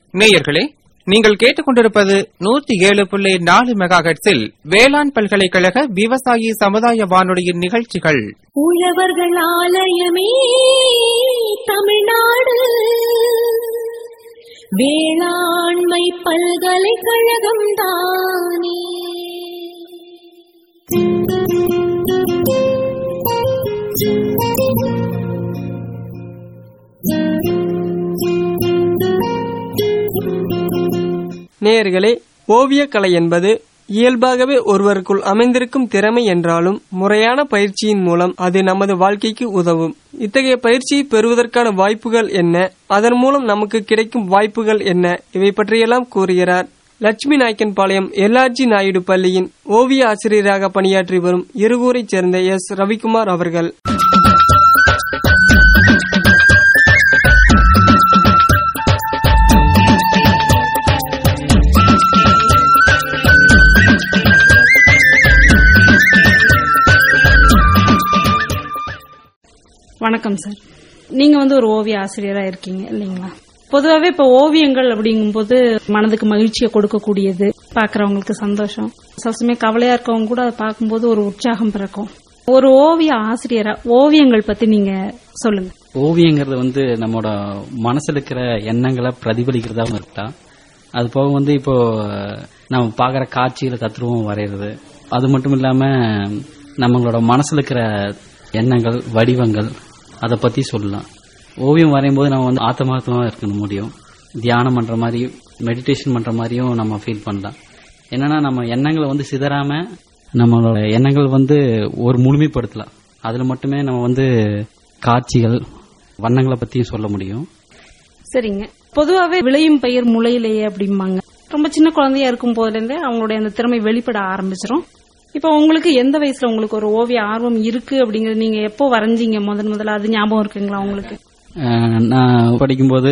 நேயர்களே நீங்கள் கேட்டுக்கொண்டிருப்பது நூத்தி ஏழு புள்ளி நாலு மெகா ஹெர்ட்ஸில் வேளாண் பல்கலைக்கழக விவசாயி சமுதாய வானொலியின் நிகழ்ச்சிகள் உழவர்கள் ஆலயமே தமிழ்நாடு வேளாண்மை பல்கலைக்கழகம் தானே நேயர்களே ஓவியக்கலை என்பது இயல்பாகவே ஒருவருக்குள் அமைந்திருக்கும் திறமை என்றாலும் முறையான பயிற்சியின் மூலம் அது நமது வாழ்க்கைக்கு உதவும் இத்தகைய பயிற்சியை பெறுவதற்கான வாய்ப்புகள் என்ன அதன் மூலம் நமக்கு கிடைக்கும் வாய்ப்புகள் என்ன இவை பற்றியெல்லாம் கூறுகிறார் லட்சுமி நாயக்கன்பாளையம் எல்ஆர்ஜி நாயுடு பள்ளியின் ஓவிய ஆசிரியராக பணியாற்றி வரும் இருகூரைச் சேர்ந்த எஸ் ரவிக்குமார் அவர்கள் வணக்கம் சார் நீங்க வந்து ஒரு ஓவிய ஆசிரியரா இருக்கீங்க இல்லைங்களா பொதுவாகவே இப்ப ஓவியங்கள் அப்படிங்கும்போது மனதுக்கு மகிழ்ச்சியை கொடுக்கக்கூடியது பாக்குறவங்களுக்கு சந்தோஷம் சசமே கவலையா இருக்கவங்க கூட அதை பார்க்கும்போது ஒரு உற்சாகம் பிறக்கும் ஒரு ஓவிய ஆசிரியரா ஓவியங்கள் பத்தி நீங்க சொல்லுங்க ஓவியங்கிறது வந்து நம்மளோட மனசுல இருக்கிற எண்ணங்களை பிரதிபலிக்கிறதாவும் இருக்கலாம் அது போக வந்து இப்போ நம்ம பார்க்குற காட்சிகளை தத்ரூபம் வரைகிறது அது மட்டும் இல்லாம நம்மளோட மனசுல இருக்கிற எண்ணங்கள் வடிவங்கள் அதை பத்தி சொல்லலாம் ஓவியம் வரையும் போது நம்ம வந்து ஆத்மார்த்தமா இருக்கணும் முடியும் தியானம் பண்ற மாதிரியும் மெடிடேஷன் பண்ற மாதிரியும் நம்ம ஃபீல் பண்ணலாம் என்னன்னா நம்ம எண்ணங்களை வந்து சிதறாம நம்மளோட எண்ணங்கள் வந்து ஒரு முழுமைப்படுத்தலாம் அதுல மட்டுமே நம்ம வந்து காட்சிகள் வண்ணங்களை பத்தியும் சொல்ல முடியும் சரிங்க பொதுவாகவே விளையும் பயிர் முளையிலேயே அப்படிம்பாங்க ரொம்ப சின்ன குழந்தையா இருக்கும் போதுல இருந்தே அவங்களுடைய அந்த திறமை வெளிப்பட ஆரம்பிச்சிரும் இப்போ உங்களுக்கு எந்த வயசுல உங்களுக்கு ஒரு ஓவிய ஆர்வம் இருக்கு அப்படிங்கறது நீங்க எப்போ வரைஞ்சீங்க முதன் முதல்ல அது ஞாபகம் இருக்குங்களா உங்களுக்கு அஹ் நான் படிக்கும்போது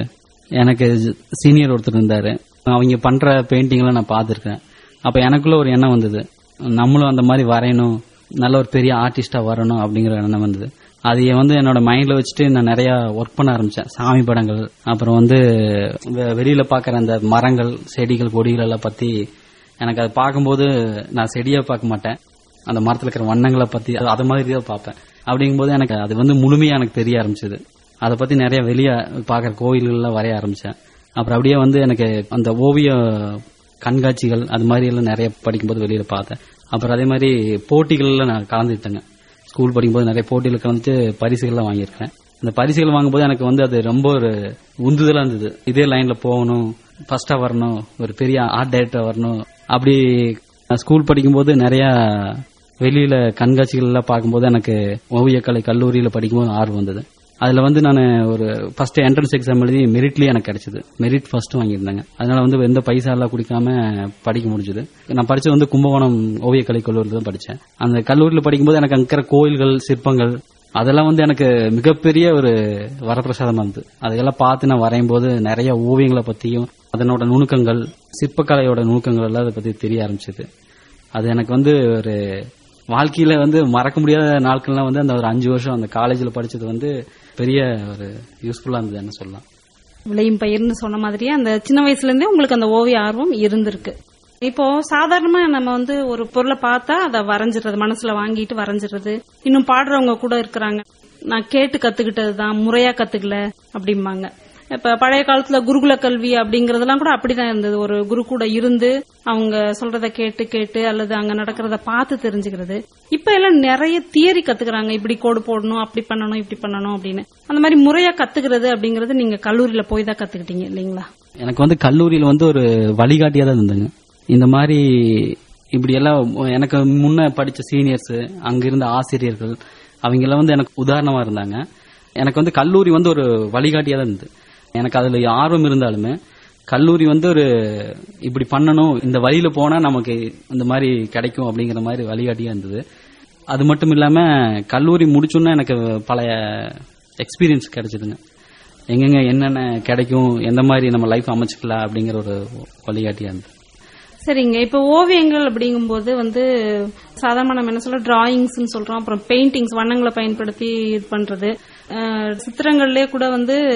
எனக்கு சீனியர் ஒருத்தர் இருந்தாரு அவங்க பண்ற பெயிண்டிங்ல நான் பார்த்துருக்கேன் அப்ப எனக்குள்ள ஒரு எண்ணம் வந்தது நம்மளும் அந்த மாதிரி வரையணும் நல்ல ஒரு பெரிய ஆர்டிஸ்டா வரணும் அப்படிங்கிற எண்ணம் வந்தது அதை வந்து என்னோட மைண்ட்ல வச்சுட்டு நான் நிறைய ஒர்க் பண்ண ஆரம்பிச்சேன் சாமி படங்கள் அப்புறம் வந்து வெ- வெளியில பாக்குற அந்த மரங்கள் செடிகள் கொடிகள் எல்லாம் பத்தி எனக்கு அதை பார்க்கும்போது நான் செடியா பார்க்க மாட்டேன் அந்த மரத்துல இருக்கிற வண்ணங்களை பத்தி அது- அது மாதிரி தான் பார்ப்பேன் அப்படிங்கும்போது எனக்கு அது வந்து முழுமையா எனக்கு தெரிய ஆரம்பிச்சது அதை பத்தி நிறைய வெளியே பார்க்குற கோயில்கள்ல வரைய ஆரம்பிச்சேன் அப்புறம் அப்படியே வந்து எனக்கு அந்த ஓவிய கண்காட்சிகள் அது மாதிரி எல்லாம் நிறைய படிக்கும்போது வெளியில பார்த்தேன் அப்புறம் அதே மாதிரி போட்டிகள்ல நான் கலந்துக்கிட்டேங்க ஸ்கூல் படிக்கும்போது நிறைய போட்டிகள் கலந்துட்டு பரிசுகள்லாம் வாங்கியிருக்கேன் அந்த பரிசுகள் வாங்கும்போது எனக்கு வந்து அது ரொம்ப ஒரு உந்துதலா இருந்தது இதே லைன்ல போகணும் ஃபர்ஸ்டா வரணும் ஒரு பெரிய ஆர்ட் டைரக்டர் வரணும் அப்படி நான் ஸ்கூல் படிக்கும்போது நிறைய வெளியில கண்காட்சிகள் எல்லாம் பார்க்கும்போது எனக்கு ஓவியக்கலை கல்லூரியில படிக்கும்போது ஆர்வம் வந்தது அதுல வந்து நான் ஒரு ஃபர்ஸ்ட் என்ட்ரன்ஸ் எக்ஸாம் எழுதி மெரிட்லயே எனக்கு கிடைச்சது மெரிட் ஃபர்ஸ்ட் வாங்கியிருந்தாங்க அதனால வந்து எந்த பைசா எல்லாம் குடிக்காம படிக்க முடிஞ்சது நான் படிச்சது வந்து கும்பகோணம் ஓவியக்கலை கல்லூரியில் தான் படிச்சேன் அந்த கல்லூரியில் படிக்கும்போது எனக்கு அங்க இருக்கிற கோயில்கள் சிற்பங்கள் அதெல்லாம் வந்து எனக்கு மிகப்பெரிய ஒரு வரப்பிரசாதமா இருந்தது அதையெல்லாம் பார்த்து நான் வரையும் போது நிறைய ஓவியங்களை பத்தியும் அதனோட நுணுக்கங்கள் சிற்பக்கலையோட நுணுக்கங்கள் எல்லாம் அதை பத்தி தெரிய ஆரம்பிச்சது அது எனக்கு வந்து ஒரு வாழ்க்கையில வந்து மறக்க முடியாத நாட்கள்லாம் வந்து அந்த ஒரு அஞ்சு வருஷம் அந்த காலேஜ்ல படிச்சது வந்து பெரிய ஒரு யூஸ்ஃபுல்லா இருந்தது என்ன சொல்லலாம் விளையும் பயிர்னு சொன்ன மாதிரியே அந்த சின்ன வயசுல இருந்தே உங்களுக்கு அந்த ஓவிய ஆர்வம் இருந்திருக்கு இப்போ சாதாரணமா நம்ம வந்து ஒரு பொருளை பார்த்தா அதை வரைஞ்சிடுறது மனசுல வாங்கிட்டு வரைஞ்சிடுறது இன்னும் பாடுறவங்க கூட இருக்கிறாங்க நான் கேட்டு கத்துக்கிட்டது தான் முறையா கத்துக்கல அப்படிம்பாங்க இப்ப பழைய காலத்துல குருகுல கல்வி அப்படிங்கறதெல்லாம் கூட அப்படிதான் இருந்தது ஒரு குரு கூட இருந்து அவங்க சொல்றத கேட்டு கேட்டு அல்லது அங்க நடக்கிறத பார்த்து தெரிஞ்சுக்கிறது இப்ப எல்லாம் நிறைய தியரி கத்துக்கிறாங்க இப்படி கோடு போடணும் அப்படி பண்ணணும் இப்படி பண்ணணும் அப்படின்னு அந்த மாதிரி முறையா கத்துக்கிறது அப்படிங்கறது நீங்க கல்லூரியில போய் தான் கத்துக்கிட்டீங்க இல்லைங்களா எனக்கு வந்து கல்லூரியில வந்து ஒரு வழிகாட்டியா தான் இருந்தேங்க இந்த மாதிரி இப்படி எல்லாம் எனக்கு முன்ன படிச்ச சீனியர்ஸ் அங்க இருந்த ஆசிரியர்கள் அவங்க எல்லாம் வந்து எனக்கு உதாரணமா இருந்தாங்க எனக்கு வந்து கல்லூரி வந்து ஒரு வழிகாட்டியா தான் இருந்தது எனக்கு அதுல ஆர்வம் இருந்தாலுமே கல்லூரி வந்து ஒரு இப்படி பண்ணணும் இந்த வழியில போனா நமக்கு இந்த மாதிரி கிடைக்கும் அப்படிங்கிற மாதிரி வழிகாட்டியா இருந்தது அது மட்டும் இல்லாம கல்லூரி முடிச்சோன்னா எனக்கு பல எக்ஸ்பீரியன்ஸ் கிடைச்சதுங்க எங்கெங்க என்னென்ன கிடைக்கும் எந்த மாதிரி நம்ம லைஃப் அமைச்சுக்கலாம் அப்படிங்கிற ஒரு வழிகாட்டியா இருந்தது சரிங்க இப்ப ஓவியங்கள் அப்படிங்கும்போது வந்து சாதாரண நம்ம என்ன சொல்ல டிராயிங்ஸ் சொல்றோம் அப்புறம் பெயிண்டிங்ஸ் வண்ணங்களை பயன்படுத்தி இது பண்றது அஹ், சித்திரங்கள்லயே கூட வந்து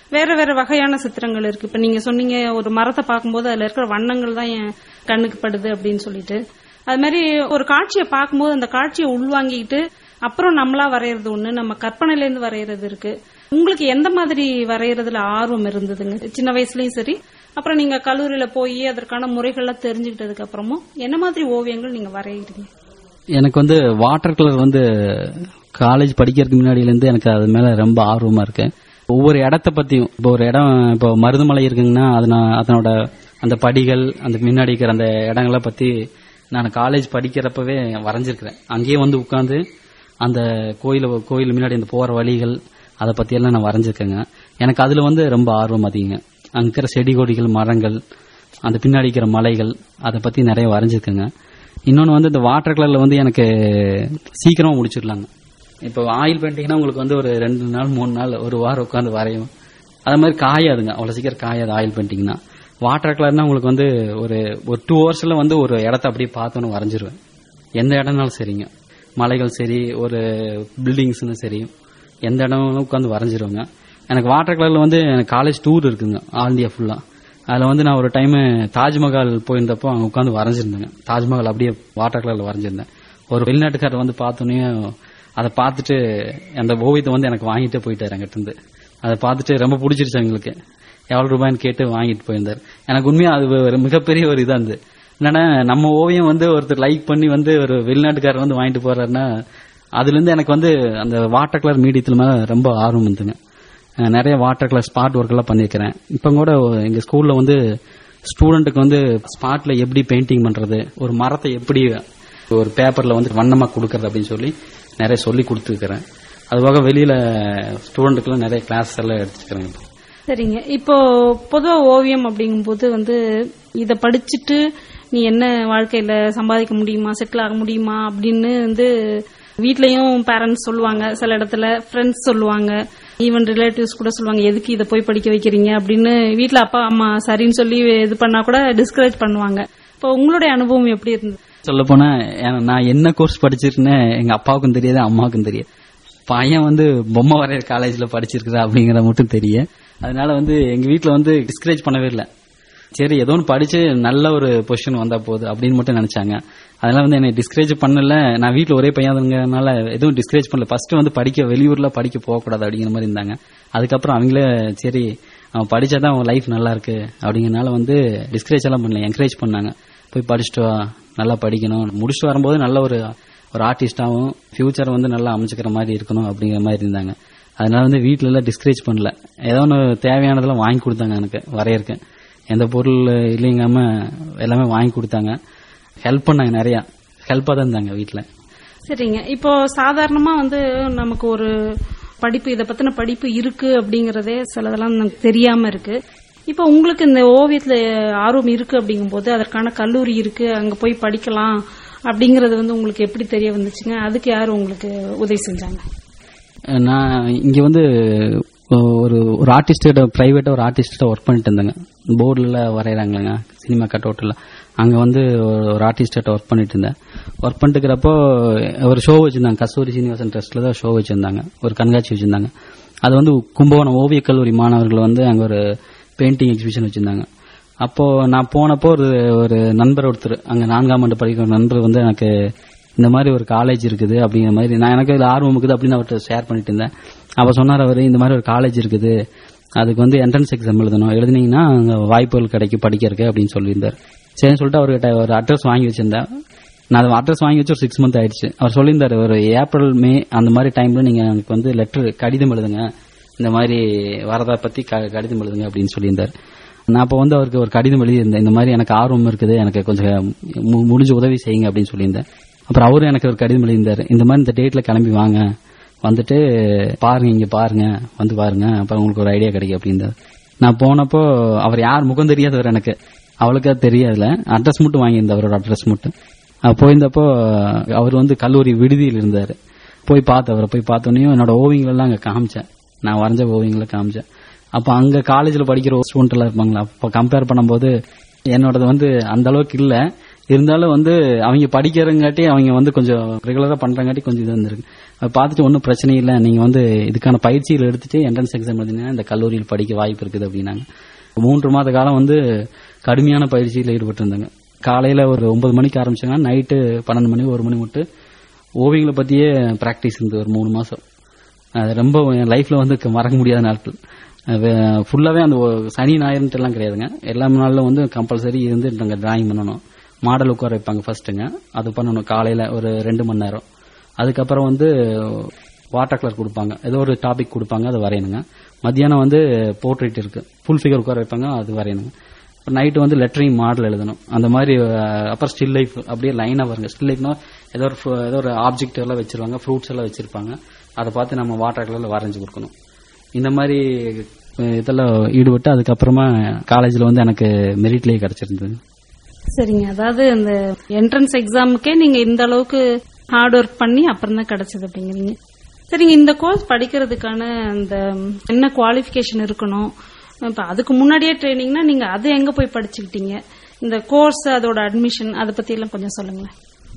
வேற வேற வகையான சித்திரங்கள் இருக்கு இப்ப நீங்க சொன்னீங்க ஒரு மரத்தை பார்க்கும்போது அதுல இருக்கிற வண்ணங்கள் தான் என் கண்ணுக்கு படுது அப்படின்னு சொல்லிட்டு அது மாதிரி ஒரு காட்சியை பார்க்கும்போது அந்த காட்சியை உள்வாங்கிக்கிட்டு அப்புறம் நம்மளா வரையறது ஒண்ணு நம்ம கற்பனையில இருந்து வரையறது இருக்கு உங்களுக்கு எந்த மாதிரி வரையறதுல ஆர்வம் இருந்ததுங்க சின்ன வயசுலயும் சரி அப்புறம் நீங்க கல்லூரியில போய் அதற்கான முறைகள்லாம் தெரிஞ்சுக்கிட்டதுக்கு அப்புறமும் என்ன மாதிரி ஓவியங்கள் நீங்க வரையறீங்க எனக்கு வந்து வாட்டர் கலர் வந்து காலேஜ் படிக்கிறதுக்கு முன்னாடியில இருந்து எனக்கு அது மேல ரொம்ப ஆர்வமா இருக்கு ஒவ்வொரு இடத்த பத்தியும் இப்போ ஒரு இடம் இப்போ மருதுமலை இருக்குங்கன்னா அது நான் அதனோட அந்த படிகள் அந்த முன்னாடி இருக்கிற அந்த இடங்களை பத்தி நான் காலேஜ் படிக்கிறப்பவே வரைஞ்சிருக்கிறேன் அங்கேயே வந்து உட்காந்து அந்த கோயில் கோயில் முன்னாடி அந்த போற வழிகள் அதை பத்தி எல்லாம் நான் வரைஞ்சிருக்கேங்க எனக்கு அதுல வந்து ரொம்ப ஆர்வம் அதிகங்க அங்க இருக்கிற செடி கொடிகள் மரங்கள் அந்த பின்னாடி இருக்கிற மலைகள் அதை பத்தி நிறைய வரைஞ்சிருக்கேங்க இன்னொன்று வந்து இந்த வாட்டர் கலர்ல வந்து எனக்கு சீக்கிரமா முடிச்சிடலாங்க இப்போ ஆயில் பெயிண்டிங்னா உங்களுக்கு வந்து ஒரு ரெண்டு நாள் மூணு நாள் ஒரு வாரம் உட்காந்து வரையும் அது மாதிரி காயாதுங்க அவ்வளோ சீக்கிரம் காயாது ஆயில் பெயிண்டிங்னா வாட்டர் கலர்னா உங்களுக்கு வந்து ஒரு ஒரு டூ ஹவர்ஸ்ல வந்து ஒரு இடத்த அப்படியே பார்த்தோன்னு வரைஞ்சிருவேன் எந்த இடம்னாலும் சரிங்க மலைகள் சரி ஒரு பில்டிங்ஸ்னு சரி எந்த இடம்னாலும் உட்காந்து வரைஞ்சிருவேங்க எனக்கு வாட்டர் கலர்ல வந்து எனக்கு காலேஜ் டூர் இருக்குங்க ஆல் இந்தியா ஃபுல்லா அதுல வந்து நான் ஒரு டைம் தாஜ்மஹால் போயிருந்தப்போ அங்க உட்காந்து வரைஞ்சிருந்தேங்க தாஜ்மஹால் அப்படியே வாட்டர் கலர்ல வரைஞ்சிருந்தேன் ஒரு வெளிநாட்டுக்காரர் வந்து பார்த்தோன்னே அதை பார்த்துட்டு அந்த ஓவியத்தை வந்து எனக்கு வாங்கிட்டே போயிட்டாரு அங்கிட்ட இருந்து அதை பார்த்துட்டு ரொம்ப பிடிச்சிருச்சு அவங்களுக்கு எவ்வளவு ரூபாய்னு கேட்டு வாங்கிட்டு போயிருந்தார் எனக்கு உண்மையா அது ஒரு மிகப்பெரிய ஒரு இதா இருந்தது என்னன்னா நம்ம ஓவியம் வந்து ஒருத்தர் லைக் பண்ணி வந்து ஒரு வெளிநாட்டுக்காரர் வந்து வாங்கிட்டு போறாருன்னா அதுல இருந்து எனக்கு வந்து அந்த வாட்டர் கலர் மீடியத்துல மேல ரொம்ப ஆர்வம் வந்துங்க அஹ் நிறைய வாட்டர் கலர் ஸ்பாட் ஒர்க் எல்லாம் பண்ணிருக்கிறேன் இப்ப கூட எங்க ஸ்கூல்ல வந்து ஸ்டூடெண்ட்டுக்கு வந்து ஸ்பாட்ல எப்படி பெயிண்டிங் பண்றது ஒரு மரத்தை எப்படி ஒரு பேப்பர்ல வந்து வண்ணமா கொடுக்கறது அப்படின்னு சொல்லி நிறைய சொல்லி கொடுத்துருக்கிறேன் அதுபோக வெளியில ஸ்டூடெண்ட்டுக்கெல்லாம் நிறைய கிளாஸ் எல்லாம் எடுத்துக்கிறேன் இப்போ சரிங்க இப்போ பொதுவா ஓவியம் அப்படிங்கும்போது வந்து இத படிச்சுட்டு நீ என்ன வாழ்க்கையில சம்பாதிக்க முடியுமா செட்டில் ஆக முடியுமா அப்படின்னு வந்து வீட்லயும் பேரண்ட்ஸ் சொல்லுவாங்க சில இடத்துல ஃப்ரெண்ட்ஸ் சொல்லுவாங்க ஈவன் ரிலேட்டிவ்ஸ் கூட சொல்லுவாங்க எதுக்கு இதை போய் படிக்க வைக்கிறீங்க அப்படின்னு வீட்ல அப்பா அம்மா சரின்னு சொல்லி இது பண்ணா கூட டிஸ்கரேஜ் பண்ணுவாங்க இப்போ உங்களுடைய அனுபவம் எப்படி இருந்தது சொல்ல போனா நான் என்ன கோர்ஸ் படிச்சிருக்கேன்னு எங்க அப்பாவுக்கும் தெரியாது அம்மாவுக்கும் தெரியாது பையன் வந்து பொம்மை வரைகிற காலேஜ்ல படிச்சிருக்கிறா அப்படிங்கறத மட்டும் தெரியும் அதனால வந்து எங்க வீட்ல வந்து டிஸ்கரேஜ் பண்ணவே இல்லை சரி ஏதோ ஒன்று படிச்சு நல்ல ஒரு பொசிஷன் வந்தா போகுது அப்படின்னு மட்டும் நினைச்சாங்க அதனால வந்து என்னை டிஸ்கரேஜ் பண்ணல நான் வீட்ல ஒரே பையன்ங்கிறதுனால எதுவும் டிஸ்கரேஜ் பண்ணல ஃபர்ஸ்ட் வந்து படிக்க வெளியூர்ல படிக்க போகக்கூடாது அப்படிங்கிற மாதிரி இருந்தாங்க அதுக்கப்புறம் அவங்களே சரி அவன் படிச்சாதான் அவன் லைஃப் நல்லா இருக்கு அப்படிங்கறனால வந்து டிஸ்கரேஜ் எல்லாம் பண்ணல என்கரேஜ் பண்ணாங்க போய் படிச்சுட்டு வா நல்லா படிக்கணும் முடிச்சுட்டு வரும்போது நல்ல ஒரு ஒரு ஆர்டிஸ்டாவும் ஃபியூச்சர் வந்து நல்லா அமைச்சுக்கிற மாதிரி இருக்கணும் அப்படிங்கிற மாதிரி இருந்தாங்க அதனால வந்து வீட்ல எல்லாம் டிஸ்கரேஜ் பண்ணல ஏதோ ஒன்று தேவையானதெல்லாம் வாங்கி கொடுத்தாங்க எனக்கு வரையறக்கு எந்த பொருள் இல்லைங்காம எல்லாமே வாங்கி கொடுத்தாங்க ஹெல்ப் பண்ணாங்க நிறைய ஹெல்ப்பா தான் இருந்தாங்க வீட்ல சரிங்க இப்போ சாதாரணமா வந்து நமக்கு ஒரு படிப்பு இத பத்தின படிப்பு இருக்கு அப்படிங்கறதே சிலதெல்லாம் நமக்கு தெரியாம இருக்கு இப்போ உங்களுக்கு இந்த ஓவியத்துல ஆர்வம் இருக்கு அப்படிங்கும்போது அதற்கான கல்லூரி இருக்கு அங்க போய் படிக்கலாம் அப்படிங்கறது வந்து உங்களுக்கு எப்படி தெரிய வந்துச்சுங்க அதுக்கு யார் உங்களுக்கு உதவி செஞ்சாங்க நான் இங்க வந்து ஒரு ஒரு ஆர்டிஸ்ட பிரைவேட்டா ஒரு ஆர்டிஸ்ட ஒர்க் பண்ணிட்டு இருந்தாங்க போர்டுல வரைகிறாங்களங்க சினிமா கட் அவுட்ல அங்க வந்து ஒரு ஆர்டிஸ்ட ஒர்க் பண்ணிட்டு இருந்தேன் ஒர்க் பண்ணிட்டு இருக்கிறப்போ ஒரு ஷோ வச்சிருந்தாங்க கஸ்தூரி சீனிவாசன் ட்ரஸ்ட்ல தான் ஷோ வச்சிருந்தாங்க ஒரு கண்காட்சி வச்சிருந்தாங்க அது வந்து கும்பகோணம் ஓவியக் கல்லூரி மாணவர்கள் வந்து அங்க ஒரு பெயிண்டிங் எக்ஸிபிஷன் வச்சிருந்தாங்க அப்போ நான் போனப்போ ஒரு ஒரு நண்பர் ஒருத்தர் அங்க நான்காம் ஆண்டு படிக்கிற ஒரு நண்பர் வந்து எனக்கு இந்த மாதிரி ஒரு காலேஜ் இருக்குது அப்படிங்கிற மாதிரி நான் எனக்கு இதுல ஆர்வம் இருக்குது அப்படின்னு அவர்கிட்ட ஷேர் பண்ணிட்டு இருந்தேன் அப்ப சொன்னார் அவர் இந்த மாதிரி ஒரு காலேஜ் இருக்குது அதுக்கு வந்து என்ட்ரன்ஸ் எக்ஸாம் எழுதணும் எழுதினீங்கன்னா அங்க வாய்ப்புகள் கிடைக்கும் படிக்கிறதுக்கு அப்படின்னு சொல்லியிருந்தார் சரின்னு சொல்லிட்டு அவர்கிட்ட ஒரு அட்ரஸ் வாங்கி வச்சிருந்தேன் நான் அது அட்ரஸ் வாங்கி வச்சு ஒரு சிக்ஸ் மந்த் ஆயிடுச்சு அவர் சொல்லியிருந்தாரு ஒரு ஏப்ரல் மே அந்த மாதிரி டைம்ல நீங்க எனக்கு வந்து லெட்டர் கடிதம் எழுதுங்க இந்த மாதிரி வரதா பத்தி க- கடிதம் எழுதுங்க அப்படின்னு சொல்லியிருந்தார் நான் அப்போ வந்து அவருக்கு ஒரு கடிதம் எழுதியிருந்தேன் இந்த மாதிரி எனக்கு ஆர்வம் இருக்குது எனக்கு கொஞ்சம் மு- முடிஞ்ச உதவி செய்யுங்க அப்படின்னு சொல்லியிருந்தேன் அப்புறம் அவரும் எனக்கு ஒரு கடிதம் எழுதியிருந்தாரு இந்த மாதிரி இந்த டேட்ல கிளம்பி வாங்க வந்துட்டு பாருங்க இங்க பாருங்க வந்து பாருங்க அப்புறம் உங்களுக்கு ஒரு ஐடியா கிடைக்கும் அப்படின்றாரு நான் போனப்போ அவர் யார் முகம் தெரியாதவர் எனக்கு அவளுக்கு அது தெரியாதுல அட்ரஸ் மட்டும் வாங்கியிருந்தேன் அவரோட அட்ரஸ் மட்டும் அஹ் போயிருந்தப்போ அவர் வந்து கல்லூரி விடுதியில் இருந்தாரு போய் பார்த்து அவரை போய் பார்த்தோன்னே என்னோட ஓவியங்கள் எல்லாம் அங்க காமிச்சேன் நான் வரைஞ்ச ஓவியங்களை காமிச்சேன் அப்ப அங்க காலேஜ்ல படிக்கிற ஸ்டூடெண்ட் எல்லாம் இருப்பாங்களா அப்ப கம்பேர் பண்ணும்போது என்னோடது வந்து அந்த அளவுக்கு இல்ல இருந்தாலும் வந்து அவங்க படிக்கிறங்காட்டி அவங்க வந்து கொஞ்சம் ரெகுலரா பண்றங்காட்டி கொஞ்சம் இது இருந்திருக்கு அதை பார்த்துட்டு ஒன்றும் பிரச்சனை இல்லை நீங்க வந்து இதுக்கான பயிற்சிகள் எடுத்துட்டு என்ட்ரன்ஸ் எக்ஸாம் எழுதினா இந்த கல்லூரியில் படிக்க வாய்ப்பு இருக்குது அப்படின்னாங்க மூன்று மாத காலம் வந்து கடுமையான பயிற்சியில் ஈடுபட்டு இருந்தாங்க காலையில ஒரு ஒன்பது மணிக்கு ஆரம்பிச்சாங்கன்னா நைட்டு பன்னெண்டு மணி ஒரு மணி மட்டும் ஓவியங்களை பத்தியே பிராக்டிஸ் இருந்தது ஒரு மூணு மாசம் அது ரொம்ப என் லைஃப்ல வந்து க- மறக்க முடியாத நாட்கள் ஃபுல்லாவே அந்த ஒ- சனி ஞாயிறுன்ட்டு எல்லாம் கிடையாதுங்க எல்லா நாளிலும் வந்து கம்பல்சரி இருந்து நாங்கள் டிராயிங் பண்ணணும் மாடல் உட்கார வைப்பாங்க ஃபர்ஸ்ட்டுங்க அது பண்ணணும் காலையில ஒரு ரெண்டு மணி நேரம் அதுக்கப்புறம் வந்து வாட்டர் கலர் கொடுப்பாங்க ஏதோ ஒரு டாபிக் கொடுப்பாங்க அது வரையணுங்க மத்தியானம் வந்து போர்ட்ரேட் இருக்கு ஃபுல் ஃபிகர் உட்கார வைப்பாங்க அது வரையணுங்க நைட்டு வந்து லெட்டரிங் மாடல் எழுதணும் அந்த மாதிரி அஹ், அப்புறம் ஸ்டில் லைஃப் அப்படியே லைனா வருங்க ஸ்டில் லைஃப்னா ஏதோ ஒரு fru- ஏதோ ஒரு ஆப்ஜெக்ட் எல்லாம் வச்சிருவாங்க ஃப்ரூட்ஸ் எல்லாம் வச்சிருப்பாங்க அதை பார்த்து நம்ம வாட்டர் கலர்ல வரைஞ்சு கொடுக்கணும் இந்த மாதிரி அஹ், இதெல்லாம் ஈடுபட்டு அதுக்கப்புறமா காலேஜில் வந்து எனக்கு மெரிட்லேயே கிடைச்சிருந்தது சரிங்க அதாவது இந்த என்ட்ரன்ஸ் எக்ஸாமுக்கே நீங்க இந்த அளவுக்கு ஹார்ட் ஒர்க் பண்ணி அப்புறம் தான் கிடைச்சது அப்படிங்கிறீங்க சரிங்க இந்த கோர்ஸ் படிக்கிறதுக்கான அந்த என்ன குவாலிஃபிகேஷன் இருக்கணும் இப்ப அதுக்கு முன்னாடியே ட்ரைனிங்னா நீங்க அது எங்க போய் படிச்சுக்கிட்டீங்க இந்த கோர்ஸ் அதோட அட்மிஷன் அதை பத்தி எல்லாம் கொஞ்சம் சொல்லுங்களேன்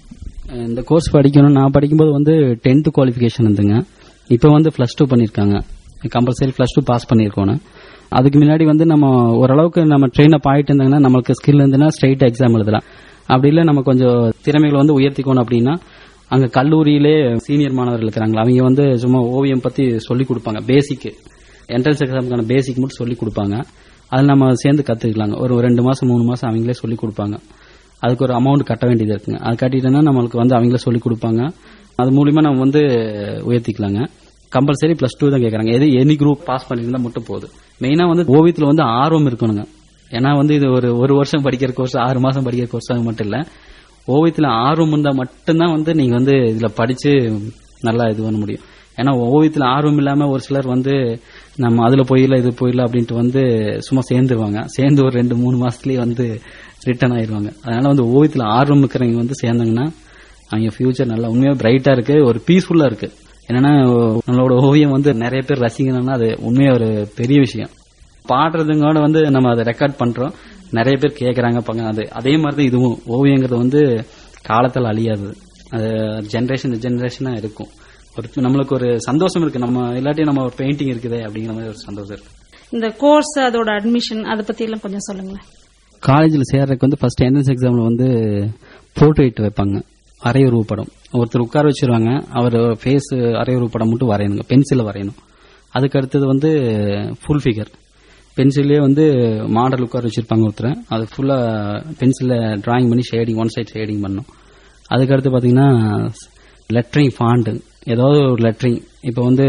இந்த கோர்ஸ் படிக்கணும் நான் படிக்கும்போது வந்து டென்த் குவாலிஃபிகேஷன் இருந்துங்க இப்போ வந்து ப்ளஸ் டூ பண்ணியிருக்காங்க கம்பல்சரி ப்ளஸ் டூ பாஸ் பண்ணியிருக்கோணும் அதுக்கு முன்னாடி வந்து நம்ம ஓரளவுக்கு நம்ம ட்ரெயின் அப் ஆயிட்டு இருந்தாங்கன்னா நம்மளுக்கு ஸ்கில் இருந்துன்னா ஸ்ட்ரைட் எக்ஸாம் எழுதலாம் அப்படி இல்லை நம்ம கொஞ்சம் திறமைகளை வந்து உயர்த்திக்கணும் அப்படின்னா அங்க கல்லூரியிலே சீனியர் மாணவர்கள் இருக்கிறாங்களா அவங்க வந்து சும்மா ஓவியம் பத்தி சொல்லி கொடுப்பாங்க பேசிக் என்ட்ரன்ஸ் எக்ஸாமுக்கான பேசிக் மட்டும் சொல்லி கொடுப்பாங்க அதில் நம்ம சேர்ந்து கத்துக்கலாங்க ஒரு ரெண்டு மாசம் மூணு மாசம் அவங்களே சொல்லி கொடுப்பாங்க அதுக்கு ஒரு அமௌண்ட் கட்ட வேண்டியது இருக்குங்க அது கட்டிட்டோம்னா நம்மளுக்கு வந்து அவங்களே சொல்லி கொடுப்பாங்க அது மூலியமா நம்ம வந்து உயர்த்திக்கலாங்க கம்பல்சரி பிளஸ் டூ தான் கேட்கறாங்க எது எனி குரூப் பாஸ் பண்ணியிருந்தா மட்டும் போதும் மெயினா வந்து ஓவியத்துல வந்து ஆர்வம் இருக்கணுங்க ஏன்னா வந்து இது ஒரு ஒரு வருஷம் படிக்கிற கோர்ஸ் ஆறு மாசம் படிக்கிற கோர்ஸ் அது மட்டும் இல்ல ஓவியத்துல ஆர்வம் இருந்தா மட்டும்தான் வந்து நீங்க வந்து இதுல படிச்சு நல்லா இது பண்ண முடியும் ஏன்னா ஓவியத்துல ஆர்வம் இல்லாம ஒரு சிலர் வந்து நம்ம அதுல போயிடல இது போயிடல அப்படின்ட்டு வந்து சும்மா சேர்ந்துருவாங்க சேர்ந்து ஒரு ரெண்டு மூணு மாசத்துலயே வந்து ரிட்டர்ன் ஆயிருவாங்க அதனால வந்து ஓவியத்துல ஆர்வம் இருக்கிறவங்க வந்து சேர்ந்தாங்கன்னா அவங்க ஃபியூச்சர் நல்லா உண்மையா பிரைட்டா இருக்கு ஒரு பீஸ்ஃபுல்லா இருக்கு என்னன்னா நம்மளோட ஓவியம் வந்து நிறைய பேர் ரசிக்கணும்னா அது உண்மையா ஒரு பெரிய விஷயம் பாடுறதுங்கோட வந்து நம்ம அதை ரெக்கார்ட் பண்றோம் நிறைய பேர் கேக்குறாங்க பாங்க அது அதே மாதிரி தான் இதுவும் ஓவியங்கிறது வந்து காலத்தால் அழியாது அது ஜென்ரேஷன் ஜென்ரேஷனா இருக்கும் ஒரு நம்மளுக்கு ஒரு சந்தோஷம் இருக்கு நம்ம இல்லாட்டி நம்ம ஒரு பெயிண்டிங் இருக்குது அப்படிங்கிற மாதிரி ஒரு சந்தோஷம் இருக்கு இந்த கோர்ஸ் அதோட அட்மிஷன் அதை பத்தி எல்லாம் கொஞ்சம் சொல்லுங்களேன் காலேஜில் சேர்றதுக்கு வந்து ஃபர்ஸ்ட் என்ட்ரன்ஸ் எக்ஸாம்ல வந்து போர்ட்ரேட் வைப்பாங்க அரையுருவு படம் ஒருத்தர் உட்கார வச்சிருவாங்க அவர் ஃபேஸ் அரையுருவு படம் மட்டும் வரையணுங்க பென்சிலில் வரையணும் அதுக்கு அடுத்தது வந்து ஃபுல் ஃபிகர் பென்சிலே வந்து மாடல் உட்கார வச்சிருப்பாங்க ஒருத்தர் அது ஃபுல்லாக பென்சிலில் டிராயிங் பண்ணி ஷேடிங் ஒன் சைட் ஷேடிங் பண்ணணும் அதுக்கு அடுத்து பார்த்தீங்கன்னா லெட்டரிங் ஃபாண்ட் ஏதாவது ஒரு லெட்டரிங் இப்போ வந்து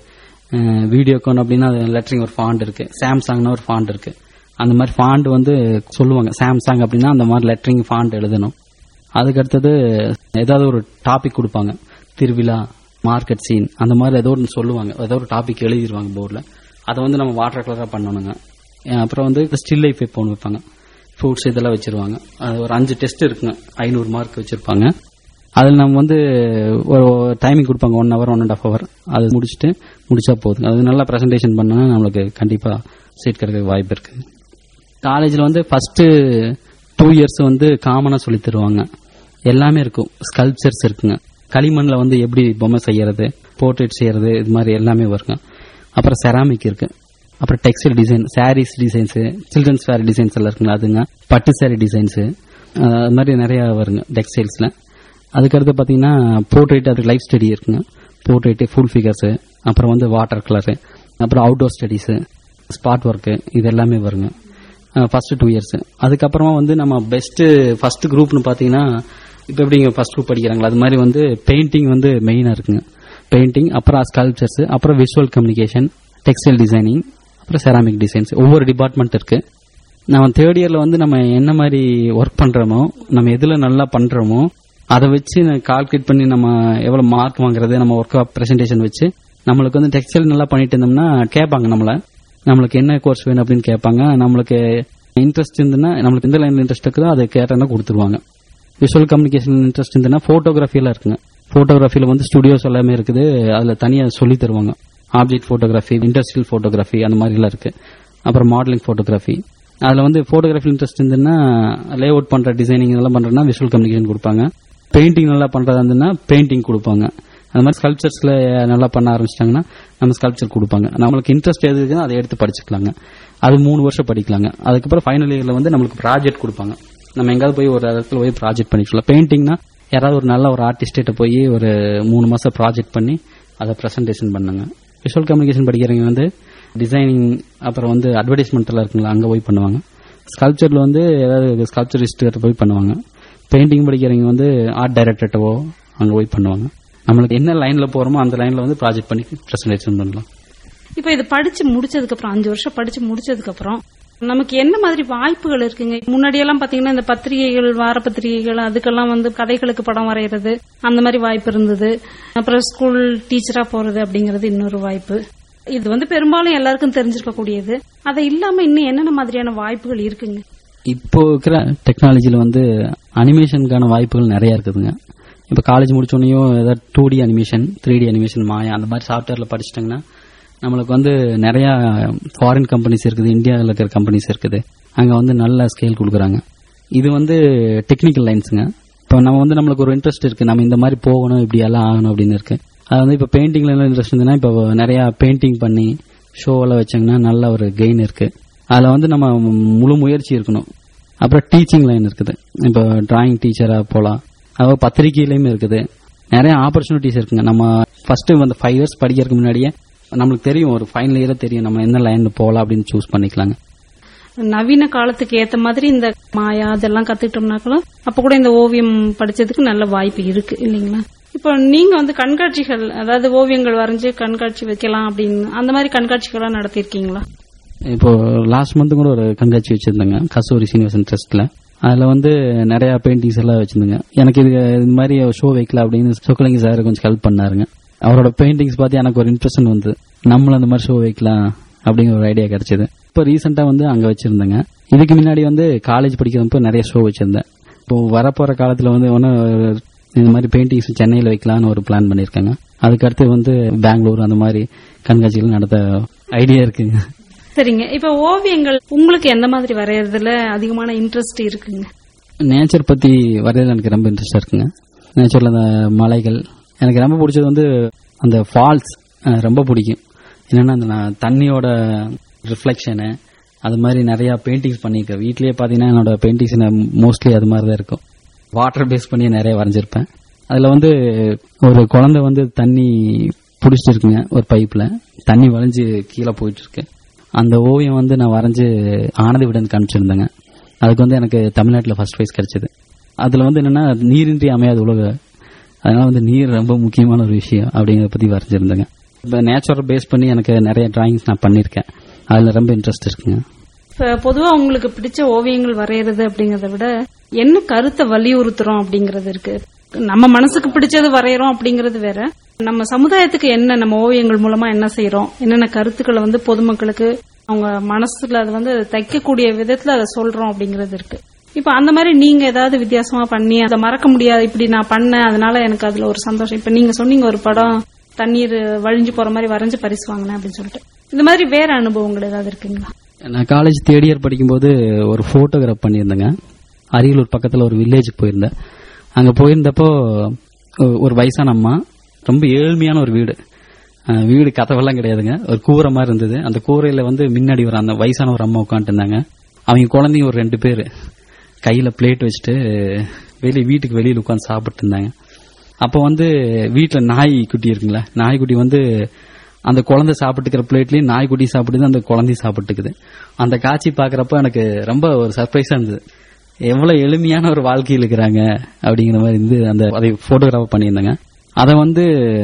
வீடியோக்கான் அப்படின்னா லெட்டரிங் ஒரு ஃபாண்ட் இருக்கு சாம்சங்னு ஒரு ஃபாண்ட் இருக்கு அந்த மாதிரி ஃபாண்ட் வந்து சொல்லுவாங்க சாம்சங் அப்படின்னா அந்த மாதிரி லெட்டரிங் ஃபாண்ட் எழுதணும் அதுக்கு அடுத்தது ஏதாவது ஒரு டாபிக் கொடுப்பாங்க திருவிழா மார்க்கெட் சீன் அந்த மாதிரி ஏதோ ஒன்று சொல்லுவாங்க ஏதோ ஒரு டாபிக் எழுதிடுவாங்க போர்டில் அதை வந்து நம்ம வாட்டர் கலராக பண்ணணுங்க அஹ் அப்புறம் வந்து ஸ்டில் லைஃப் இப்போ ஒன்று வைப்பாங்க ஃப்ரூட்ஸ் இதெல்லாம் வச்சிருவாங்க அது ஒரு அஞ்சு டெஸ்ட் இருக்குங்க ஐநூறு மார்க் வச்சிருப்பாங்க அதில் நம்ம வந்து ஒரு டைமிங் கொடுப்பாங்க one hour one and half hour அது முடிச்சுட்டு முடிச்சா போதுங்க அது நல்லா ப்ரெசன்டேஷன் பண்ணா நம்மளுக்கு கண்டிப்பாக சீட் கிடைக்க வாய்ப்பு இருக்கு காலேஜில் வந்து ஃபர்ஸ்ட் டூ இயர்ஸ் வந்து காமனாக சொல்லி தருவாங்க எல்லாமே இருக்கும் ஸ்கல்ப்சர்ஸ் இருக்குங்க களிமண்ணில் வந்து எப்படி பொம்மை செய்யறது போர்ட்ரேட் செய்யறது இது மாதிரி எல்லாமே வருங்க அப்புறம் செராமிக் இருக்கு அப்புறம் textile design sarees designs children's wear designs எல்லாம் இருக்குங்க அதுங்க பட்டு சாரி டிசைன்ஸ் அது மாதிரி நிறைய வருங்க டெக்ஸ்டைல்ஸ்ல அதுக்கடுத்து பார்த்தீங்கன்னா போர்ட்ரேட் அது லைஃப் ஸ்டடி இருக்குங்க போர்ட்ரேட் ஃபுல் ஃபிகர்ஸ் அப்புறம் வந்து வாட்டர் கலரு அப்புறம் அவுட்டோர் ஸ்டடீஸ் ஸ்பாட் ஒர்க்கு இது எல்லாமே வருங்க ஃபர்ஸ்ட் டூ இயர்ஸ் அதுக்கப்புறமா வந்து நம்ம பெஸ்ட் ஃபர்ஸ்ட் குரூப்னு பார்த்தீங்கன்னா இப்போ எப்படி ஃபர்ஸ்ட் குரூப் படிக்கிறாங்களா அது மாதிரி வந்து பெயிண்டிங் வந்து மெயினாக இருக்குங்க பெயிண்டிங் அப்புறம் ஸ்கல்ப்சர்ஸ் அப்புறம் விஷுவல் கம்யூனிகேஷன் டெக்ஸ்டைல் டிசைனிங் அப்புறம் செராமிக் டிசைன்ஸ் ஒவ்வொரு டிபார்ட்மெண்ட் இருக்கு நம்ம தேர்ட் இயர்ல வந்து நம்ம என்ன மாதிரி ஒர்க் பண்றோமோ நம்ம எதுல நல்லா பண்றோமோ அதை வச்சு கால்குலேட் பண்ணி நம்ம எவ்வளவு மார்க் வாங்குறது நம்ம ஒர்க் பிரசன்டேஷன் வச்சு நம்மளுக்கு வந்து டெக்ஸ்டைல் நல்லா பண்ணிட்டு இருந்தோம்னா கேட்பாங்க நம்மள நம்மளுக்கு என்ன கோர்ஸ் வேணும் அப்படின்னு கேட்பாங்க நம்மளுக்கு இன்ட்ரெஸ்ட் இருந்ததுன்னா நம்மளுக்கு எந்த லைன்ல இன்ட்ரெஸ்ட் இருக்குதோ அதை கேட்டோன்னா கொடுத்துருவாங்க விஷுவல் கம்யூனிகேஷன் இன்ட்ரெஸ்ட் இருந்ததுன்னா போட்டோகிராஃபியெல்லாம் இருக்குங்க போட்டோகிராஃபில வந்து ஸ்டுடியோஸ் எல்லாமே இருக்குது அதுல தனியா சொல்லி தருவாங்க ஆப்ஜெக்ட் போட்டோகிராஃபி இண்டஸ்ட்ரியல் போட்டோகிராஃபி அந்த மாதிரி எல்லாம் இருக்கு அப்புறம் மாடலிங் போட்டோகிராஃபி அதுல வந்து போட்டோகிராஃபி இன்ட்ரெஸ்ட் இருந்ததுன்னா லே அவுட் பண்ற டிசைனிங் எல்லாம் பண்றதுன்னா விஷுவல் கம்யூனிகேஷன் கொடுப்பாங்க பெயிண்டிங் நல்லா பண்றதா இருந்ததுன்னா பெயிண்டிங் கொடுப்பாங்க அந்த மாதிரி ஸ்கல்ப்சர்ஸ்ல நல்லா பண்ண ஆரம்பிச்சிட்டாங்கன்னா நம்ம ஸ்கல்ப்சர் கொடுப்பாங்க நம்மளுக்கு இன்ட்ரெஸ்ட் எது இருக்குன்னு அதை எடுத்து படிச்சுக்கலாங்க அது மூணு வருஷம் படிக்கலாங்க அதுக்கப்புறம் ஃபைனல் இயர்ல வந்து நம்மளுக்கு ப்ராஜெக்ட் கொடுப்பாங்க நம்ம எங்காவது போய் ஒரு இடத்துல போய் ப்ராஜெக்ட் பண்ணிக்கலாம் பெயிண்டிங்னா யாராவது ஒரு நல்ல ஒரு ஆர்டிஸ்ட்ட போய் ஒரு மூணு மாசம் ப்ராஜெக்ட் பண்ணி அதை பிரசன்டேஷன் பண்ணுங்க விஷுவல் கம்யூனிகேஷன் படிக்கிறவங்க வந்து டிசைனிங் அப்புறம் வந்து அட்வர்டைஸ்மெண்ட்ல இருக்குங்களா அங்க போய் பண்ணுவாங்க ஸ்கல்ப்சர்ல வந்து ஏதாவது ஸ்கல்ப்சரிஸ்ட் போய் பண்ணுவாங்க பெயிண்டிங் படிக்கிறவங்க வந்து ஆர்ட் டைரக்டர்ட்டவோ அங்க போய் பண்ணுவாங்க நம்மளுக்கு என்ன லைன்ல போறோமோ அந்த லைன்ல வந்து ப்ராஜெக்ட் பண்ணி பிரசன்டேஷன் பண்ணலாம் இப்போ இது படிச்சு முடிச்சதுக்கு அப்புறம் அஞ்சு வருஷம் படிச்சு முடிச்சதுக்கு அப்புறம் நமக்கு என்ன மாதிரி வாய்ப்புகள் இருக்குங்க முன்னாடி எல்லாம் பாத்தீங்கன்னா இந்த பத்திரிகைகள் வார பத்திரிகைகள் அதுக்கெல்லாம் வந்து கதைகளுக்கு படம் வரைகிறது அந்த மாதிரி வாய்ப்பு இருந்தது அப்புறம் ஸ்கூல் டீச்சரா போறது அப்படிங்கறது இன்னொரு வாய்ப்பு இது வந்து பெரும்பாலும் எல்லாருக்கும் தெரிஞ்சிருக்க கூடியது அதை இல்லாம இன்னும் என்னென்ன மாதிரியான வாய்ப்புகள் இருக்குங்க இப்போ இருக்கிற டெக்னாலஜில வந்து அனிமேஷனுக்கான வாய்ப்புகள் நிறைய இருக்குதுங்க இப்போ காலேஜ் முடிச்சோடனையும் ஏதாவது two D animation three D animation Maya அந்த மாதிரி சாஃப்ட்வேர்ல படிச்சிட்டாங்கன்னா நம்மளுக்கு வந்து நிறைய ஃபாரின் கம்பெனிஸ் இருக்குது இந்தியாவில் இருக்கிற கம்பெனிஸ் இருக்குது அங்க வந்து நல்ல ஸ்கேல் கொடுக்குறாங்க இது வந்து டெக்னிக்கல் லைன்ஸுங்க இப்போ நம்ம வந்து நம்மளுக்கு ஒரு இன்ட்ரெஸ்ட் இருக்கு நம்ம இந்த மாதிரி போகணும் இப்படி எல்லாம் ஆகணும் அப்படின்னு இருக்கு அது வந்து இப்போ பெயிண்டிங்ல எல்லாம் இன்ட்ரெஸ்ட் இருந்ததுன்னா இப்போ நிறைய பெயிண்டிங் பண்ணி ஷோ எல்லாம் வச்சாங்கன்னா நல்ல ஒரு கெயின் இருக்கு அதுல வந்து நம்ம முழு முயற்சி இருக்கணும் அப்புறம் டீச்சிங் லைன் இருக்குது இப்போ டிராயிங் டீச்சரா போலாம் அதாவது பத்திரிகையிலயுமே இருக்குது நிறைய ஆப்பர்ச்சுனிட்டிஸ் இருக்குங்க நம்ம ஃபர்ஸ்ட் வந்து ஃபைவ் இயர்ஸ் படிக்கிறதுக்கு முன்னாடியே நம்மளுக்கு தெரியும் ஒரு ஃபைனல் இயரே தெரியும் நம்ம என்ன லைன்ல போகலாம் அப்படின்னு சூஸ் பண்ணிக்கலாங்க நவீன காலத்துக்கு ஏத்த மாதிரி இந்த மாயா அதெல்லாம் கத்துக்கிட்டோம்னாக்களும் அப்ப கூட இந்த ஓவியம் படிச்சதுக்கு நல்ல வாய்ப்பு இருக்கு இல்லைங்களா இப்போ நீங்க வந்து கண்காட்சிகள் அதாவது ஓவியங்கள் வரைஞ்சு கண்காட்சி வைக்கலாம் அப்படின்னு அந்த மாதிரி கண்காட்சிகள்லாம் நடத்திருக்கீங்களா இப்போ லாஸ்ட் மந்த் கூட ஒரு கண்காட்சி வச்சிருந்தேங்க கஸ்தூரி சீனிவாசன் ட்ரஸ்ட்ல அதுல வந்து நிறைய பெயிண்டிங்ஸ் எல்லாம் வச்சிருந்தேங்க எனக்கு இது இது மாதிரி ஷோ வைக்கல அப்படின்னு சொக்கலிங்க சார் கொஞ்சம் ஹெல்ப் பண்ணாருங்க அவரோட பெயிண்டிங்ஸ் பார்த்து எனக்கு ஒரு இம்ப்ரெஷன் வந்து நம்மளும் அந்த மாதிரி ஷோ வைக்கலாம் அப்படிங்கிற ஒரு ஐடியா கிடைச்சது இப்போ ரீசெண்டா வந்து அங்க வச்சிருந்தேங்க இதுக்கு முன்னாடி வந்து காலேஜ் படிக்கிறப்போ நிறைய ஷோ வச்சிருந்தேன் இப்போ வரப்போற காலத்துல வந்து ஒன்னு இந்த மாதிரி பெயிண்டிங்ஸ் சென்னையில வைக்கலாம்னு ஒரு பிளான் பண்ணிருக்காங்க அதுக்கு அடுத்து வந்து பெங்களூர் அந்த மாதிரி கண்காட்சிகள் நடத்த ஐடியா இருக்குங்க சரிங்க இப்ப ஓவியங்கள் உங்களுக்கு எந்த மாதிரி வரையறதுல அதிகமான இன்ட்ரெஸ்ட் இருக்குங்க நேச்சர் பத்தி வரையறது எனக்கு ரொம்ப இன்ட்ரெஸ்டா இருக்குங்க நேச்சர்ல அந்த மலைகள் எனக்கு ரொம்ப பிடிச்சது வந்து அந்த ஃபால்ஸ் ரொம்ப பிடிக்கும் என்னன்னா அந்த நான் தண்ணியோட ரிஃப்ளெக்ஷனு அது மாதிரி நிறைய பெயிண்டிங்ஸ் பண்ணியிருக்கேன் வீட்லயே பாத்தீங்கன்னா என்னோட பெயிண்டிங்ஸ் மோஸ்ட்லி அது மாதிரி தான் இருக்கும் வாட்டர் பேஸ் பண்ணி நிறைய வரைஞ்சிருப்பேன் அதுல வந்து ஒரு குழந்தை வந்து தண்ணி பிடிச்சிட்டு இருக்குங்க ஒரு பைப்ல தண்ணி வளைஞ்சு கீழே போயிட்டு இருக்கு அந்த ஓவியம் வந்து நான் வரைஞ்சு ஆனந்த விடன் காமிச்சிருந்தேங்க அதுக்கு வந்து எனக்கு தமிழ்நாட்டில் ஃபர்ஸ்ட் ப்ரைஸ் கிடைச்சது அதுல வந்து என்னன்னா நீரின்றி அமையாத உலக அதனால வந்து நீர் ரொம்ப முக்கியமான ஒரு விஷயம் அப்படிங்கறத பத்தி வரைஞ்சிருந்தேங்க இப்போ நேச்சுரல் பேஸ் பண்ணி எனக்கு நிறைய டிராயிங்ஸ் நான் பண்ணியிருக்கேன் அதுல ரொம்ப இன்ட்ரெஸ்ட் இருக்குங்க இப்ப பொதுவா உங்களுக்கு பிடிச்ச ஓவியங்கள் வரையறது அப்படிங்கறத விட என்ன கருத்தை வலியுறுத்துறோம் அப்படிங்கறது இருக்கு நம்ம மனசுக்கு பிடிச்சது வரையறோம் அப்படிங்கறது வேற நம்ம சமுதாயத்துக்கு என்ன நம்ம ஓவியங்கள் மூலமா என்ன செய்யறோம் என்னென்ன கருத்துக்களை வந்து பொதுமக்களுக்கு அவங்க மனசுல அது வந்து தைக்கக்கூடிய விதத்துல அதை சொல்றோம் அப்படிங்கறது இருக்கு இப்ப அந்த மாதிரி நீங்க ஏதாவது வித்தியாசமா பண்ணி அதை மறக்க முடியாது இப்படி நான் பண்ணேன் அதனால எனக்கு அதுல ஒரு சந்தோஷம் இப்ப நீங்க சொன்னீங்க ஒரு படம் தண்ணீர் வழிஞ்சு போற மாதிரி வரைஞ்சு பரிசு வாங்கினேன் அப்படின்னு சொல்லிட்டு இந்த மாதிரி வேற அனுபவங்கள் ஏதாவது இருக்குங்களா நான் காலேஜ் தேர்ட் இயர் படிக்கும்போது ஒரு போட்டோகிராஃப் பண்ணியிருந்தேங்க அரியலூர் பக்கத்துல ஒரு வில்லேஜுக்கு போயிருந்தேன் அங்க போயிருந்தப்போ ஒ- ஒரு வயசான அம்மா ரொம்ப ஏழ்மையான ஒரு வீடு அஹ் வீடு கதவெல்லாம் கிடையாதுங்க ஒரு கூரை மாதிரி இருந்தது அந்த கூரையில வந்து முன்னாடி ஒரு அந்த வயசான ஒரு அம்மா உட்காந்துட்டு இருந்தாங்க அவங்க குழந்தைங்க ஒரு ரெண்டு பேர் கையில பிளேட் வச்சுட்டு வெளியே வீட்டுக்கு வெளியில உட்காந்து சாப்பிட்டு இருந்தாங்க அப்போ வந்து வீட்டுல நாய் குட்டி இருக்குங்களா நாய்க்குட்டி வந்து அந்த குழந்தை சாப்பிட்டுக்கிற பிளேட்லயும் நாய்க்குட்டி சாப்பிடுது அந்த குழந்தையும் சாப்பிட்டுக்குது அந்த காட்சி பாக்குறப்ப எனக்கு ரொம்ப ஒரு சர்ப்ரைஸா இருந்தது எவ்வளவு எளிமையான ஒரு வாழ்க்கையில் இருக்கிறாங்க அப்படிங்கிற மாதிரி இருந்து அந்த அதை போட்டோகிராஃப் பண்ணியிருந்தாங்க அதை வந்து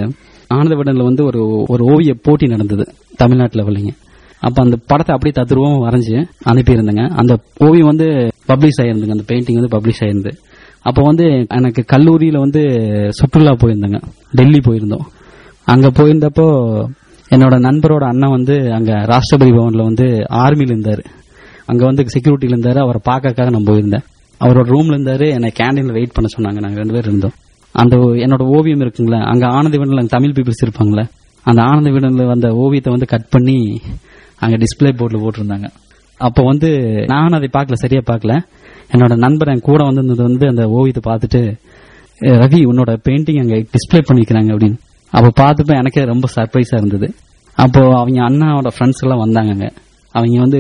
ஆனந்த விடன்ல வந்து ஒரு ஒரு ஓவிய போட்டி நடந்தது தமிழ்நாட்டு லெவலிங்க அப்ப அந்த படத்தை அப்படியே தத்துருவம் வரைஞ்சு அனுப்பியிருந்தேங்க அந்த ஓவியம் வந்து பப்ளிஷ் ஆயிருந்துங்க அந்த பெயிண்டிங் வந்து பப்ளிஷ் ஆயிருந்து அப்போ வந்து எனக்கு கல்லூரியில வந்து சுற்றுலா போயிருந்தேங்க டெல்லி போயிருந்தோம் அங்க போயிருந்தப்போ என்னோட நண்பரோட அண்ணன் வந்து அங்க ராஷ்டிரபதி பவன்ல வந்து ஆர்மில இருந்தாரு அங்க வந்து செக்யூரிட்டில இருந்தாரு அவரை பார்க்கறதுக்காக நான் போயிருந்தேன் அவரோட ரூம்ல இருந்தாரு என்னை கேண்டீன்ல வெயிட் பண்ண சொன்னாங்க நாங்க ரெண்டு பேரும் இருந்தோம் அந்த ஓ- என்னோட ஓவியம் இருக்குங்களா அங்க ஆனந்த விடன்ல தமிழ் பீப்புள்ஸ் இருப்பாங்களே அந்த ஆனந்த விடன்ல வந்த ஓவியத்தை வந்து கட் பண்ணி அங்க டிஸ்ப்ளே போர்ட்ல போட்டிருந்தாங்க அப்போ வந்து நான் அதை பார்க்கல சரியா பார்க்கல என்னோட நண்பர் என் கூட வந்திருந்தது வந்து அந்த ஓவியத்தை பார்த்துட்டு "ஏ, ரவி உன்னோட பெயிண்டிங் அங்க டிஸ்ப்ளே பண்ணிக்கிறாங்க அப்படின்னு அப்போ பார்த்தப்ப எனக்கே ரொம்ப சர்ப்ரைஸா இருந்தது அப்போ அவங்க அண்ணாவோட ஃப்ரெண்ட்ஸ் எல்லாம் வந்தாங்கங்க அவங்க வந்து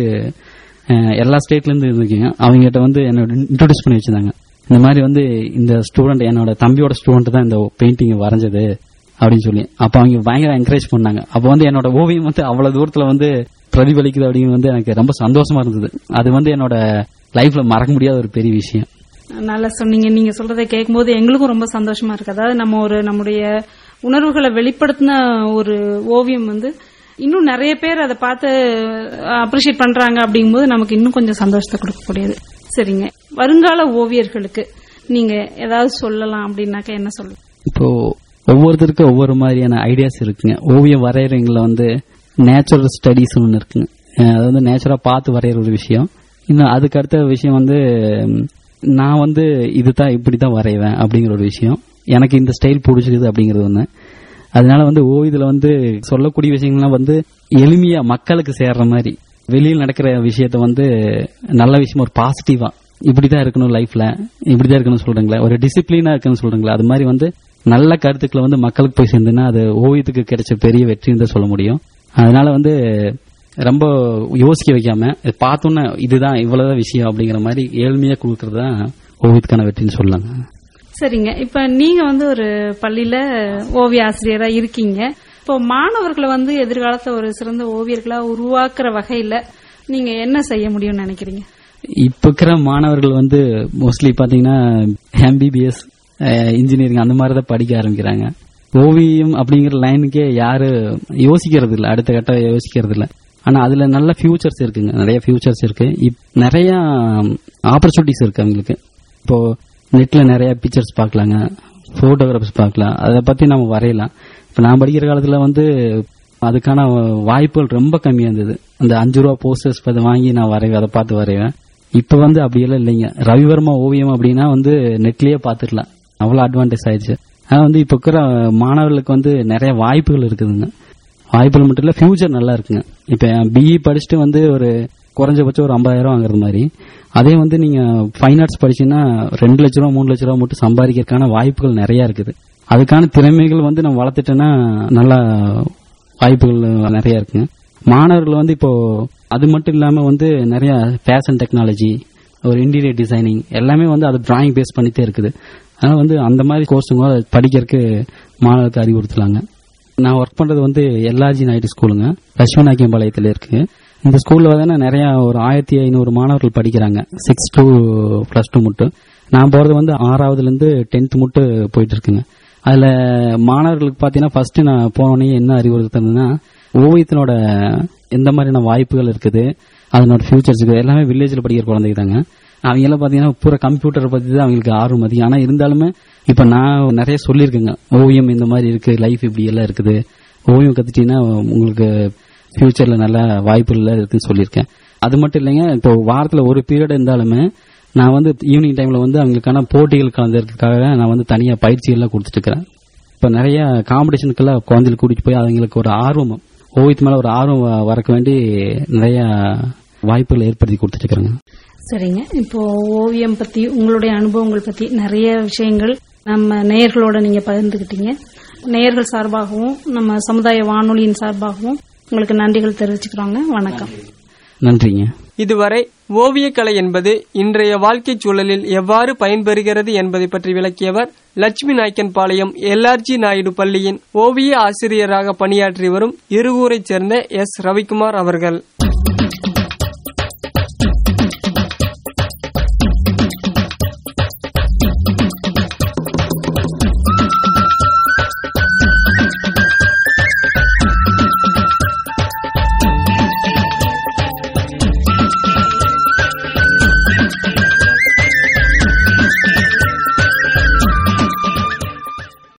அஹ், எல்லா ஸ்டேட்ல இருந்து இருந்துக்கீங்க அவங்ககிட்ட வந்து என்னோட இன்ட்ரோடியூஸ் பண்ணி வச்சிருந்தாங்க இந்த மாதிரி வந்து இந்த ஸ்டூடெண்ட் என்னோட தம்பியோட ஸ்டூடெண்ட் தான் இந்த பெயிண்டிங் வரைஞ்சது அப்படின்னு சொல்லி அப்ப அவங்க பயங்கர என்கரேஜ் பண்ணாங்க அப்ப வந்து என்னோட ஓவியம் வந்து அவ்வளவு தூரத்துல வந்து பிரதிபலிக்குது அப்படிங்கிறது வந்து எனக்கு ரொம்ப சந்தோஷமா இருந்தது அது வந்து என்னோட லைஃப்ல மறக்க முடியாத ஒரு பெரிய விஷயம் நல்லா சொன்னீங்க நீங்க சொல்றதை கேட்கும்போது எங்களுக்கும் ரொம்ப சந்தோஷமா இருக்கு அதாவது நம்ம ஒரு நம்முடைய உணர்வுகளை வெளிப்படுத்தின ஒரு ஓவியம் வந்து இன்னும் நிறைய பேர் அதை பார்த்து அப்ரிஷியேட் பண்றாங்க அப்படிங்கும்போது நமக்கு இன்னும் கொஞ்சம் சந்தோஷத்தை கொடுக்கக்கூடியது சரிங்க வருங்கால ஓவியர்களுக்கு நீங்க ஏதாவது சொல்லலாம் அப்படின்னாக்க என்ன சொல்லுங்க இப்போ ஒவ்வொருத்தருக்கும் ஒவ்வொரு மாதிரியான ஐடியாஸ் இருக்குங்க ஓவியம் வரைகிறவங்கள வந்து நேச்சுரல் ஸ்டடீஸ் ஒன்று இருக்குங்க அஹ் அது வந்து நேச்சுரா பார்த்து வரைகிற ஒரு விஷயம் இன்னும் அதுக்கு அடுத்த விஷயம் வந்து ம், நான் வந்து இதுதான் இப்படி தான் வரைவேன் அப்படிங்கிற ஒரு விஷயம் எனக்கு இந்த ஸ்டைல் பிடிச்சிருக்குது அப்படிங்கிறது ஒன்று அதனால வந்து ஓவியத்தில் வந்து சொல்லக்கூடிய விஷயங்கள்லாம் வந்து எளிமையா மக்களுக்கு சேர்ற மாதிரி வெளியில் நடக்கிற விஷயத்த வந்து நல்ல விஷயம் ஒரு பாசிட்டிவா இப்படிதான் இருக்கணும் லைஃப்ல இப்படிதான் இருக்கணும் சொல்றீங்களா ஒரு டிசிப்ளினா இருக்கணும்னு சொல்றீங்களா அது மாதிரி வந்து நல்ல கருத்துக்களை வந்து மக்களுக்கு போய் சேர்ந்துன்னா அது ஓவியத்துக்கு கிடைச்ச பெரிய வெற்றின்னு தான் சொல்ல முடியும் அதனால வந்து ரொம்ப யோசிக்க வைக்காம இதை பார்த்தோன்னே இதுதான் இவ்வளவுதான் விஷயம் அப்படிங்கிற மாதிரி ஏழ்மையா கொடுக்கறது தான் ஓவியத்துக்கான வெற்றின்னு சொல்லலாங்க சரிங்க இப்ப நீங்க வந்து ஒரு பள்ளியில ஓவிய ஆசிரியரா இருக்கீங்க இப்போ மாணவர்களை வந்து எதிர்காலத்துல ஒரு சிறந்த ஓவியர்களா உருவாக்குற வகையில நீங்க என்ன செய்ய முடியும்னு நினைக்கிறீங்க இப்ப இருக்கிற மாணவர்கள் வந்து மோஸ்ட்லி பாத்தீங்கன்னா எம்பிபிஎஸ் இன்ஜினியரிங் அந்த மாதிரி தான் படிக்க ஆரம்பிக்கிறாங்க ஓவியம் அப்படிங்கிற லைனுக்கே யாரு யோசிக்கிறது இல்ல அடுத்த கட்ட யோசிக்கிறது இல்ல ஆனா அதுல நல்ல ஃபியூச்சர்ஸ் இருக்குங்க நிறைய ஃபியூச்சர்ஸ் இருக்கு இப்- நிறைய ஆப்பர்ச்சுனிட்டிஸ் இருக்கு அவங்களுக்கு இப்போ நெட்ல நிறைய பிக்சர்ஸ் பார்க்கலாங்க போட்டோகிராஃப்ஸ் பார்க்கலாம் அதை பத்தி நம்ம வரையலாம் இப்ப நான் படிக்கிற காலத்துல வந்து அதுக்கான வாய்ப்புகள் ரொம்ப கம்மியா இருந்தது அந்த அஞ்சு ரூபா போஸ்டர்ஸ் அதை வாங்கி நான் வரைவேன் அதை பார்த்து வரைவேன் இப்ப வந்து அப்படியெல்லாம் இல்லைங்க ரவிவர்மா ஓவியம் அப்படின்னா வந்து நெட்லயே பாத்துக்கலாம் அவ்வளவு அட்வான்டேஜ் ஆயிடுச்சு ஆனா வந்து இப்ப இருக்கிற மாணவர்களுக்கு வந்து நிறைய வாய்ப்புகள் இருக்குதுங்க வாய்ப்புகள் மட்டும் இல்ல ஃபியூச்சர் நல்லா இருக்குங்க இப்ப பிஇ படிச்சுட்டு வந்து ஒரு குறைஞ்சபட்சம் ஒரு ஐம்பதாயிரம் வாங்குறது மாதிரி அதே வந்து நீங்க ஃபைன் ஆர்ட்ஸ் படிச்சீங்கன்னா ரெண்டு லட்ச ரூபா மூணு லட்ச ரூபா மட்டும் சம்பாதிக்கிறதுக்கான வாய்ப்புகள் நிறைய இருக்குது அதுக்கான திறமைகள் வந்து நம்ம வளர்த்துட்டோன்னா நல்லா வாய்ப்புகள் நிறைய இருக்குங்க மாணவர்கள் வந்து இப்போ அது மட்டும் இல்லாம வந்து நிறைய ஃபேஷன் டெக்னாலஜி ஒரு இன்டீரியர் டிசைனிங் எல்லாமே வந்து அது டிராயிங் பேஸ் பண்ணிட்டே இருக்குது அதனால வந்து அந்த மாதிரி கோர்ஸுங்க படிக்கிறதுக்கு மாணவர்களுக்கு அறிவுறுத்தலாங்க நான் ஒர்க் பண்றது வந்து எல்ஆர்ஜி நாயுடு ஸ்கூலுங்க லட்சுமணாக்கியம்பாளையத்தில் இருக்கு இந்த ஸ்கூல்ல வந்து நிறைய ஒரு ஆயிரத்தி ஐநூறு மாணவர்கள் படிக்கிறாங்க சிக்ஸ் to பிளஸ் டூ மட்டும் நான் போறது வந்து ஆறாவதுல இருந்து டென்த் மட்டும் போயிட்டு இருக்குங்க அதுல மாணவர்களுக்கு பாத்தீங்கன்னா ஃபர்ஸ்ட் நான் போனோடனே என்ன அறிவுறுத்துறதுன்னா ஓவியத்தினோட எந்த மாதிரியான வாய்ப்புகள் இருக்குது அதனோட ஃபியூச்சர்ஸ் இருக்குது எல்லாமே வில்லேஜ்ல படிக்கிற குழந்தைங்க தாங்க அவங்க எல்லாம் பாத்தீங்கன்னா பூரா கம்ப்யூட்டர் பத்தி தான் அவங்களுக்கு ஆர்வம் அதிகம் ஆனா இருந்தாலுமே இப்ப நான் நிறைய சொல்லியிருக்கேங்க ஓவியம் இந்த மாதிரி இருக்கு லைஃப் இப்படி எல்லாம் இருக்குது ஓவியம் கத்துட்டீங்கன்னா உங்களுக்கு ஃபியூச்சர்ல நல்ல வாய்ப்புகள் இருக்குன்னு சொல்லியிருக்கேன் அது மட்டும் இல்லைங்க இப்போ வாரத்துல ஒரு பீரியட் இருந்தாலுமே நான் வந்து ஈவினிங் டைம்ல வந்து அவங்களுக்கான போட்டிகள் கலந்துருக்காக நான் வந்து தனியா பயிற்சிகள்லாம் கொடுத்துட்டு இருக்கிறேன் இப்ப நிறைய காம்படிஷனுக்கெல்லாம் குழந்தைகள் கூட்டிட்டு போய் அவங்களுக்கு ஒரு ஆர்வம் ஓவியத்து மேல ஒரு ஆர்வம் வ- வரக்க வேண்டி நிறைய வாய்ப்புகளை ஏற்படுத்தி கொடுத்துட்டு இருக்கிறேங்க சரிங்க இப்போ ஓவியம் பத்தி உங்களுடைய அனுபவங்கள் பத்தி நிறைய விஷயங்கள் நம்ம நேயர்களோட நீங்க பகிர்ந்துகிட்டீங்க நேயர்கள் சார்பாகவும் நம்ம சமுதாய வானொலியின் சார்பாகவும் உங்களுக்கு நன்றிகள் தெரிவிச்சுக்கிறோங்க வணக்கம் நன்றிங்க இதுவரை ஓவியக்கலை என்பது இன்றைய வாழ்க்கைச் சூழலில் எவ்வாறு பயன்பெறுகிறது என்பதை பற்றி விளக்கியவர் லட்சுமி நாயக்கன் பாளையம் எல்ஆர்ஜி நாயுடு பள்ளியின் ஓவிய ஆசிரியராக பணியாற்றி வரும் இருகூரைச் சேர்ந்த எஸ் ரவிக்குமார் அவர்கள்